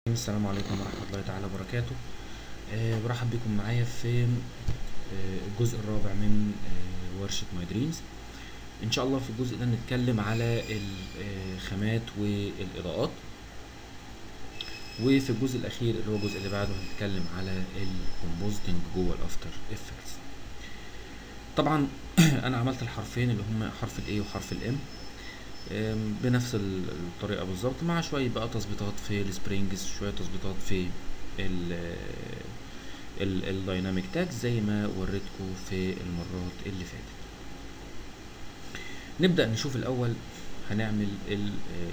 السلام عليكم ورحمة الله تعالى وبركاته أه برحب بكم معايا في آه، الجزء الرابع من آه، ورشة ماي دريمز ان شاء الله في الجزء ده نتكلم على الخامات والاضاءات وفي الجزء الاخير اللي هو الجزء اللي بعده هنتكلم على الكومبوزيتنج جوه الافتر افكتس طبعا انا عملت الحرفين اللي هم حرف الاي وحرف الام أم، بنفس ال- الطريقه بالظبط مع شويه بقى تظبيطات في السبرينجز شويه تظبيطات في ال ال- الدايناميك تاج زي ما وريتكم في المرات اللي فاتت نبدا نشوف الاول هنعمل ال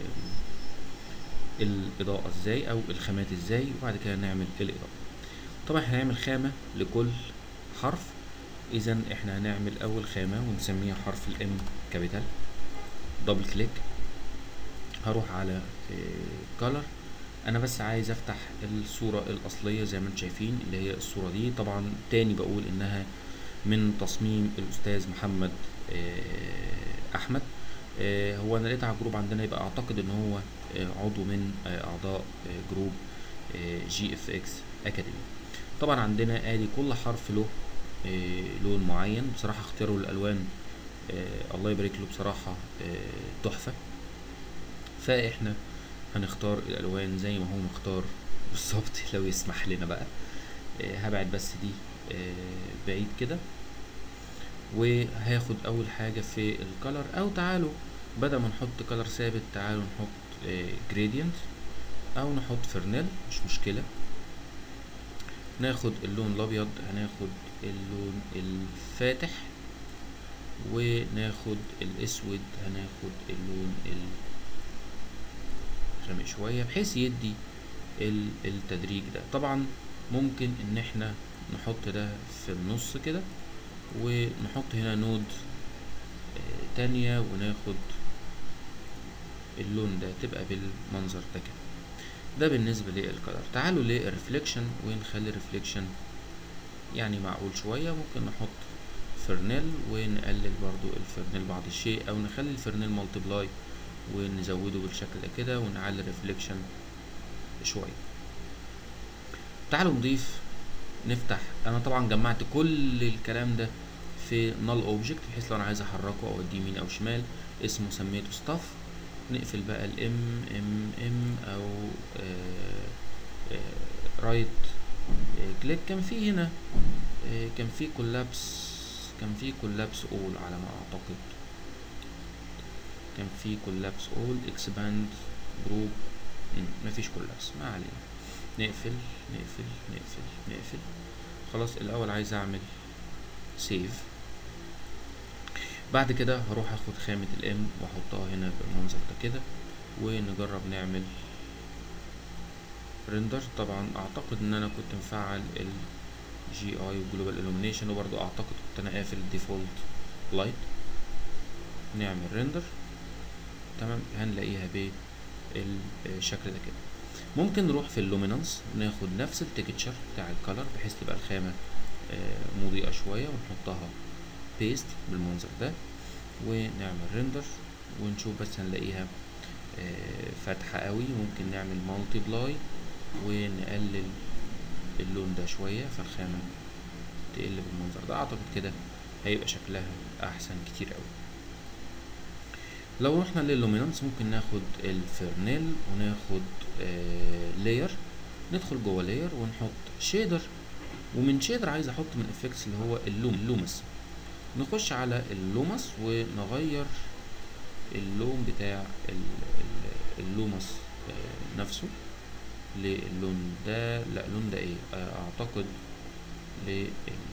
الاضاءه ازاي او الخامات ازاي وبعد كده نعمل الاضاءه طبعا احنا هنعمل خامه لكل حرف اذا احنا هنعمل اول خامه ونسميها حرف الام كابيتال دبل كليك هروح على كولر انا بس عايز افتح الصورة الاصلية زي ما انتم شايفين اللي هي الصورة دي طبعا تاني بقول انها من تصميم الاستاذ محمد آه، احمد آه، هو انا لقيتها على الجروب عندنا يبقى اعتقد ان هو آه، عضو من آه، اعضاء آه، جروب جي اف اكس اكاديمي طبعا عندنا ادي كل حرف له آه، لون معين بصراحة اختياره الالوان آه، الله يبارك له بصراحة آه، تحفة فاحنا هنختار الالوان زي ما هو مختار بالظبط لو يسمح لنا بقى آه، هبعد بس دي آه، بعيد كده وهاخد اول حاجة في الكالر او تعالوا بدل ما نحط كالر ثابت تعالوا نحط جريدينت او نحط فرنيل مش مشكلة ناخد اللون الابيض هناخد اللون الفاتح وناخد الاسود هناخد اللون الغامق شوية بحيث يدي ال- التدريج ده طبعا ممكن ان احنا نحط ده في النص كده ونحط هنا نود آه، تانية وناخد اللون ده تبقى بالمنظر ده كده ده بالنسبة للكلر تعالوا للرفليكشن ونخلي الرفليكشن يعني معقول شوية ممكن نحط فرنيل ونقلل برضو الفرنيل بعض الشيء او نخلي الفرنيل مالتبلاي ونزوده بالشكل ده كده ونعلي الريفليكشن شوية تعالوا نضيف نفتح انا طبعا جمعت كل الكلام ده في null object بحيث لو انا عايز احركه او اديه يمين او شمال اسمه سميته stuff نقفل بقى الام ام ام او رايت كليك كان في هنا آه، كان في كولابس كان في كولابس اول على ما اعتقد كان في كولابس اول اكسباند جروب مفيش كولابس ما علينا نقفل نقفل نقفل نقفل خلاص الاول عايز اعمل سيف بعد كده هروح اخد خامة الام واحطها هنا بالمنظر ده كده ونجرب نعمل ريندر طبعا اعتقد ان انا كنت مفعل ال جي اي وجلوبال illumination وبرضو اعتقد كنت انا قافل الديفولت لايت نعمل ريندر تمام هنلاقيها بالشكل ده كده ممكن نروح في اللومينانس ناخد نفس التكتشر بتاع الكالر بحيث تبقى الخامة آه، مضيئة شوية ونحطها بيست بالمنظر ده ونعمل ريندر ونشوف بس هنلاقيها آه، فاتحة قوي ممكن نعمل مالتيبلاي ونقلل اللون ده شوية فالخامة تقل بالمنظر ده اعتقد كده هيبقى شكلها احسن كتير قوي لو رحنا لللومينانس ممكن ناخد الفرنيل وناخد آه لاير ندخل جوه لاير ونحط شيدر ومن شيدر عايز احط من افكتس اللي هو اللوم اللومس نخش على اللومس ونغير اللون بتاع ال- ال- اللومس آه نفسه للون ده لا اللون ده ايه آه اعتقد للون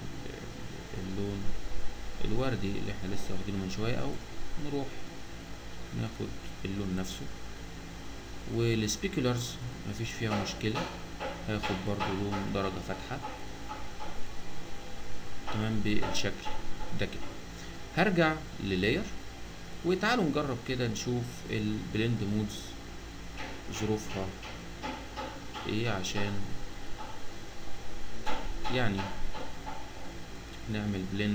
الوردي اللي احنا لسه واخدينه من شويه او نروح ناخد اللون نفسه والسبيكولرز مفيش فيها مشكلة هاخد برضو لون درجة فاتحة تمام بالشكل ده كده هرجع للاير وتعالوا نجرب كده نشوف البلند مودز ظروفها ايه عشان يعني نعمل بلند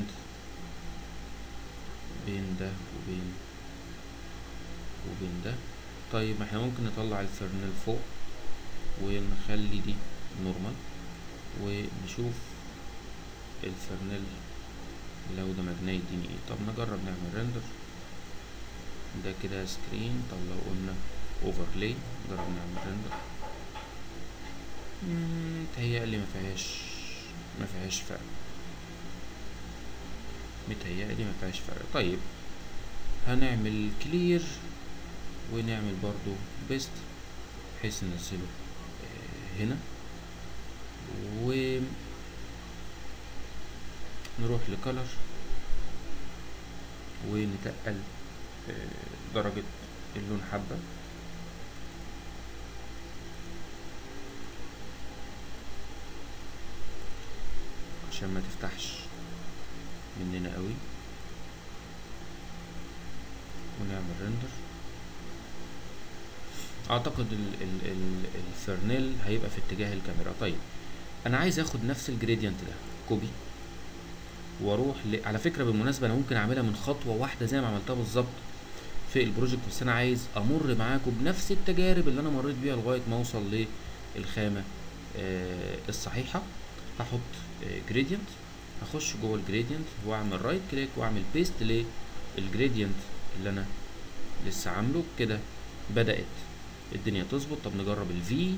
بين ده وبين وبين ده طيب ما احنا ممكن نطلع الفرنل فوق ونخلي دي نورمال ونشوف الفرنل لو دمجناه يديني ايه طب نجرب نعمل ريندر ده كده سكرين طب لو قلنا اوفرلاي نجرب نعمل ريندر متهيألي مفيهاش مفيهاش فرق متهيألي مفيهاش فرق طيب هنعمل كلير ونعمل برضو بيست بحيث ننزله آه هنا و نروح لكلر ونتقل آه درجة اللون حبة عشان ما تفتحش مننا قوي ونعمل ريندر اعتقد ال ال ال الفرنيل هيبقى في اتجاه الكاميرا طيب انا عايز اخد نفس الجريدينت ده كوبي واروح ل... على فكره بالمناسبه انا ممكن اعملها من خطوه واحده زي ما عملتها بالظبط في البروجكت بس انا عايز امر معاكم بنفس التجارب اللي انا مريت بيها لغايه ما اوصل للخامه آه الصحيحه هحط جريدينت هخش جوه الجريدينت واعمل رايت كليك واعمل بيست للجريدينت اللي انا لسه عامله كده بدات الدنيا تظبط طب نجرب الفي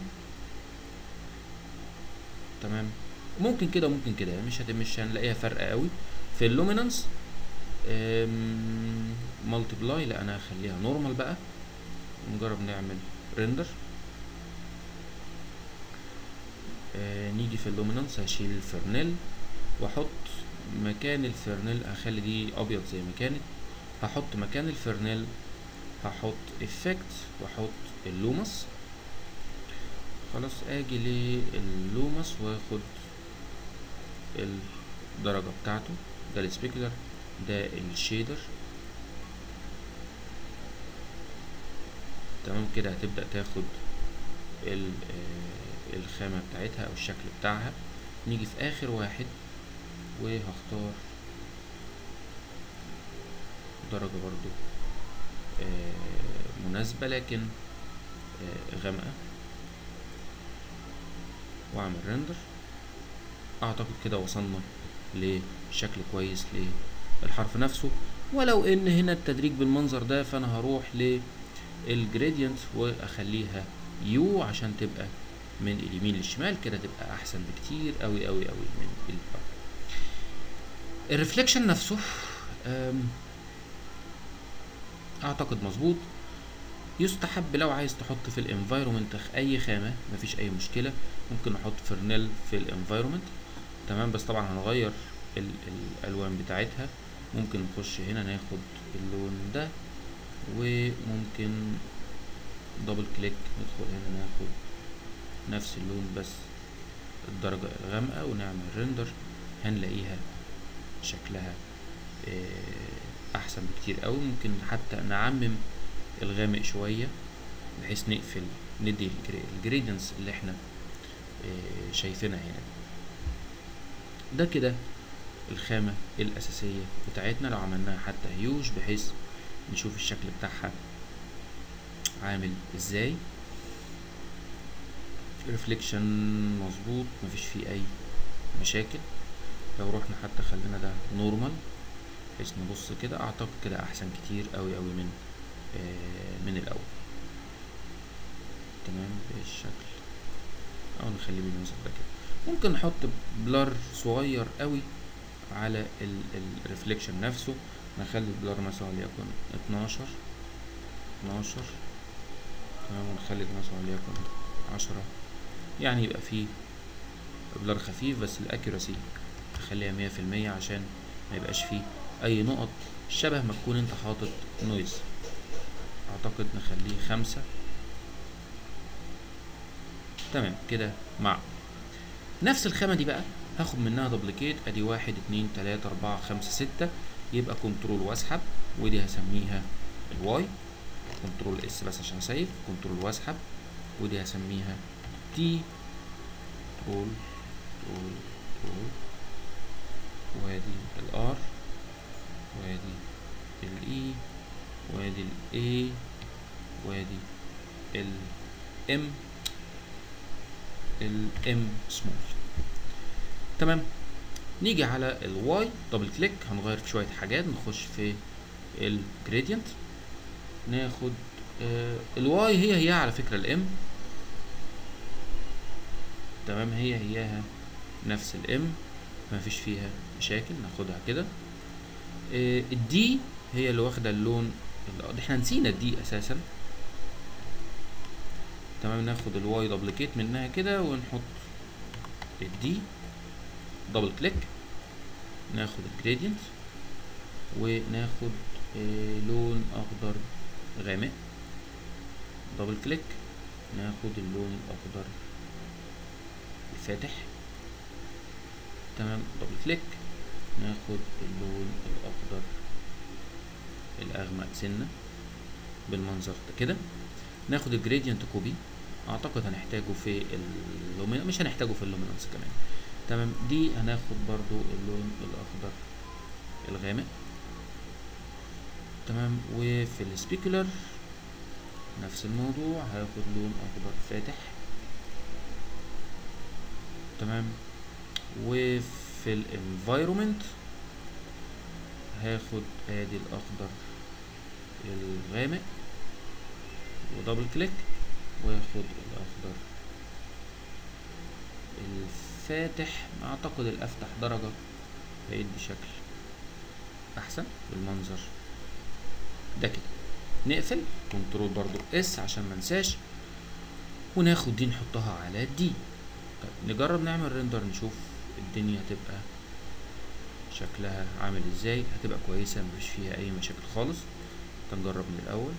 تمام ممكن كده وممكن كده مش هت... مش هنلاقيها فرق قوي في اللومينانس مالتيبلاي لا انا هخليها نورمال بقى نجرب نعمل ريندر آه نيجي في اللومينانس هشيل الفرنيل واحط مكان الفرنيل هخلي دي ابيض زي ما كانت هحط مكان الفرنيل هحط افكت واحط اللومس خلاص اجي للومس واخد الدرجة بتاعته ده السبيكولر ده الشيدر تمام كده هتبدأ تاخد الخامة بتاعتها او الشكل بتاعها نيجي في اخر واحد وهختار درجة برضو مناسبة لكن غامقة واعمل ريندر اعتقد كده وصلنا لشكل كويس للحرف نفسه ولو ان هنا التدريج بالمنظر ده فانا هروح للجريدينت واخليها يو عشان تبقى من اليمين للشمال كده تبقى احسن بكتير قوي قوي قوي من الفرق الريفليكشن نفسه اعتقد مظبوط يستحب لو عايز تحط في الانفايرومنت اي خامه مفيش اي مشكله ممكن نحط فرنيل في الانفايرومنت تمام بس طبعا هنغير ال الالوان بتاعتها ممكن نخش هنا ناخد اللون ده وممكن دبل كليك ندخل هنا ناخد نفس اللون بس الدرجة الغامقة ونعمل ريندر هنلاقيها شكلها احسن بكتير قوي ممكن حتى نعمم الغامق شوية بحيث نقفل ندي الجريدنس اللي احنا شايفينها هنا ده كده الخامة الأساسية بتاعتنا لو عملناها حتى هيوج بحيث نشوف الشكل بتاعها عامل ازاي ريفليكشن مظبوط مفيش فيه اي مشاكل لو رحنا حتى خلينا ده نورمال بحيث نبص كده اعتقد كده احسن كتير قوي قوي من آه من الاول تمام بالشكل او نخليه بالمنظر ده كده ممكن نحط بلر صغير قوي على الريفليكشن نفسه نخلي البلر مثلا وليكن 12 12 تمام ونخلي مثلا وليكن 10 يعني يبقى فيه بلر خفيف بس الاكيراسي نخليها مية في المية عشان ما يبقاش فيه اي نقط شبه ما تكون انت حاطط نويز اعتقد نخليه خمسة تمام كده مع نفس الخامة دي بقى هاخد منها دوبليكيت ادي واحد اتنين تلاتة اربعة خمسة ستة يبقى كنترول واسحب ودي هسميها الواي كنترول اس بس عشان سيف كنترول واسحب ودي هسميها تي كنترول كنترول كنترول وادي الار وادي الاي وادي الاي وادي الام الام سمول تمام نيجي على الواي دبل كليك هنغير في شويه حاجات نخش في الجريدينت ناخد آه الواي هي هي على فكره الام تمام هي هياها نفس الام مفيش فيها مشاكل ناخدها كده آه الدي هي اللي واخده اللون اللي احنا نسينا الدي اساسا تمام ناخد الواي دبليكيت منها كده ونحط الدي دبل كليك ناخد الجريدينت وناخد آه لون اخضر غامق دبل كليك ناخد اللون الاخضر الفاتح تمام دبل كليك ناخد اللون الاخضر الاغمق سنه بالمنظر ده كده ناخد الجريدينت كوبي اعتقد هنحتاجه في اللومين مش هنحتاجه في اللومينانس كمان تمام دي هناخد برضو اللون الاخضر الغامق تمام وفي السبيكولر نفس الموضوع هاخد لون اخضر فاتح تمام وفي الانفايرومنت هاخد ادي الاخضر الغامق ودبل كليك واخد الاخضر الفاتح اعتقد الافتح درجة بقيت بشكل احسن بالمنظر ده كده نقفل كنترول برضو اس عشان ما ننساش وناخد دي نحطها على دي طيب نجرب نعمل ريندر نشوف الدنيا هتبقى شكلها عامل ازاي هتبقى كويسة مفيش فيها اي مشاكل خالص نجرب من الاول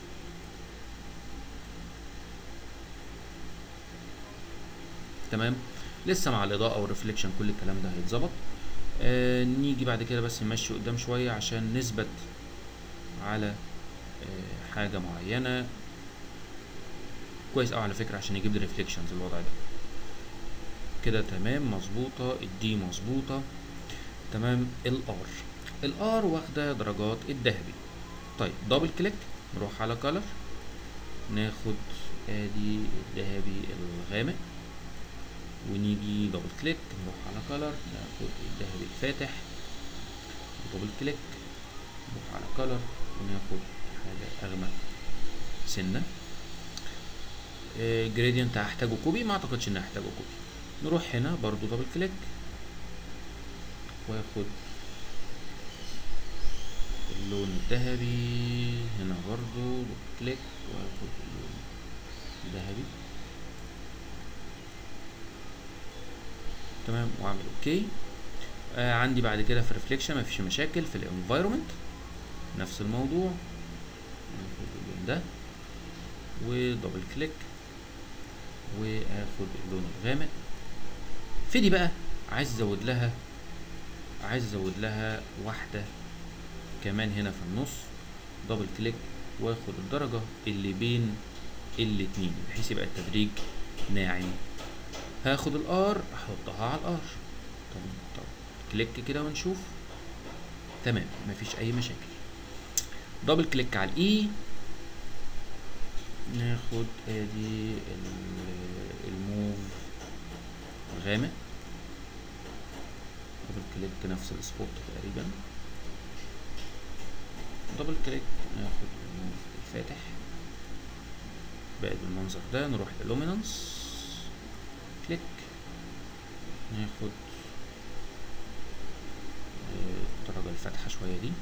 تمام لسه مع الاضاءه والريفليكشن كل الكلام ده هيتظبط آه نيجي بعد كده بس نمشي قدام شويه عشان نثبت على آه حاجه معينه كويس قوي على فكره عشان يجيب لي ريفليكشنز الوضع ده كده تمام مظبوطه الدي مظبوطه تمام الار الار واخده درجات الذهبي طيب دبل كليك نروح على كلر ناخد ادي الذهبي الغامق ونيجي دبل كليك نروح على كلر ناخد الذهبي الفاتح دبل كليك نروح على كلر وناخد حاجة أغمق سنة جريدينت هحتاجه كوبي ما اعتقدش اني هحتاجه كوبي نروح هنا برضو دبل كليك واخد اللون الذهبي هنا برضو دبل كليك واخد اللون الذهبي تمام واعمل اوكي آه عندي بعد كده في الريفليكشن مفيش مشاكل في الانفايرمنت نفس الموضوع ناخد اللون ده ودبل كليك واخد اللون الغامق في دي بقى عايز ازود لها عايز ازود لها واحدة كمان هنا في النص دبل كليك واخد الدرجة اللي بين الاتنين بحيث يبقى التدريج ناعم هاخد الار احطها على الار طب طب كليك كده ونشوف تمام مفيش اي مشاكل دبل كليك على الاي ناخد ادي الموف غامق دبل كليك نفس السبوت تقريبا دبل كليك ناخد الموف الفاتح بقت بالمنظر ده نروح للومينانس كليك ناخد الدرجة الفاتحة شوية دي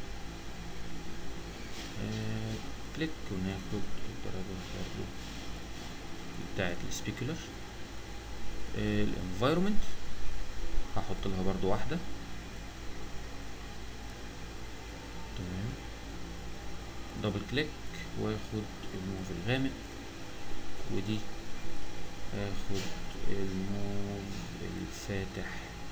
كليك وناخد الدرجة برضو بتاعة السبيكولر الانفايرومنت هحط لها برضو واحدة تمام دبل كليك واخد الموف الغامق ودي اخد الموف الفاتح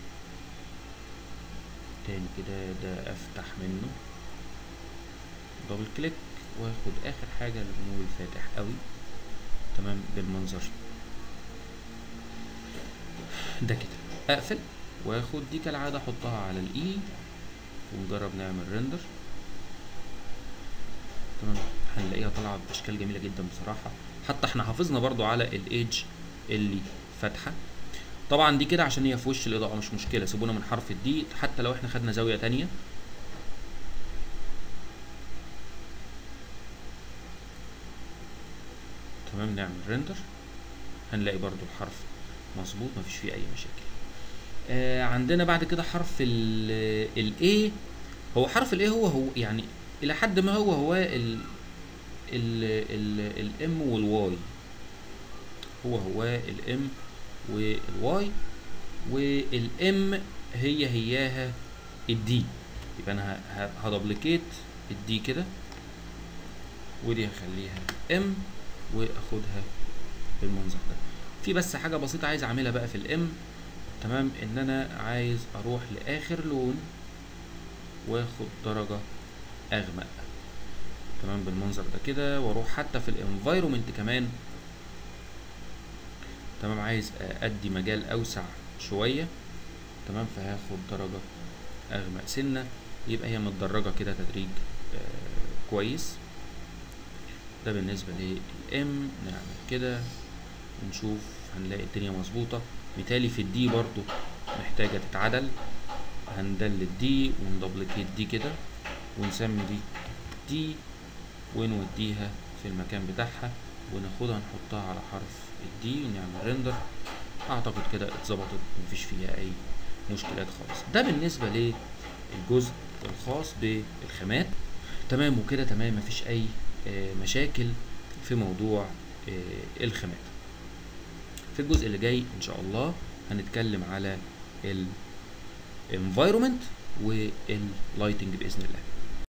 تاني كده ده افتح منه دبل كليك واخد اخر حاجة الموف الفاتح قوي تمام بالمنظر ده كده اقفل واخد دي كالعادة احطها على الاي ونجرب نعمل ريندر تمام هنلاقيها طالعة باشكال جميلة جدا بصراحة حتى احنا حافظنا برضو على الايدج اللي فاتحة طبعا دي كده عشان هي في وش الاضاءه مش مشكله سيبونا من حرف الدي حتى لو احنا خدنا زاويه تانية تمام نعمل ريندر هنلاقي برضو الحرف مظبوط مفيش فيه اي مشاكل آه عندنا بعد كده حرف ال A هو حرف ال A هو هو يعني الى حد ما هو هو ال ال ال الام والواي هو هو الام والواي والام هي هياها الدي يبقى انا هدبليكيت الدي كده ودي هخليها ام واخدها بالمنظر ده في بس حاجه بسيطه عايز اعملها بقى في الام تمام ان انا عايز اروح لاخر لون واخد درجه اغمق تمام بالمنظر ده كده واروح حتى في الانفايرومنت كمان تمام عايز ادي مجال اوسع شويه تمام فهاخد درجه اغمق سنه يبقى هي متدرجه كده تدريج آه كويس ده بالنسبه للام نعمل كده ونشوف هنلاقي الدنيا مظبوطه مثالي في الدي برضو محتاجه تتعدل هندلت دي وندبلكيت دي كده ونسمي دي دي ونوديها في المكان بتاعها وناخدها نحطها على حرف الدي ونعمل ريندر اعتقد كده اتظبطت مفيش فيها اي مشكلات خالص ده بالنسبة للجزء الخاص بالخامات تمام وكده تمام مفيش اي آه مشاكل في موضوع آه الخامات في الجزء اللي جاي ان شاء الله هنتكلم على ال environment واللايتنج باذن الله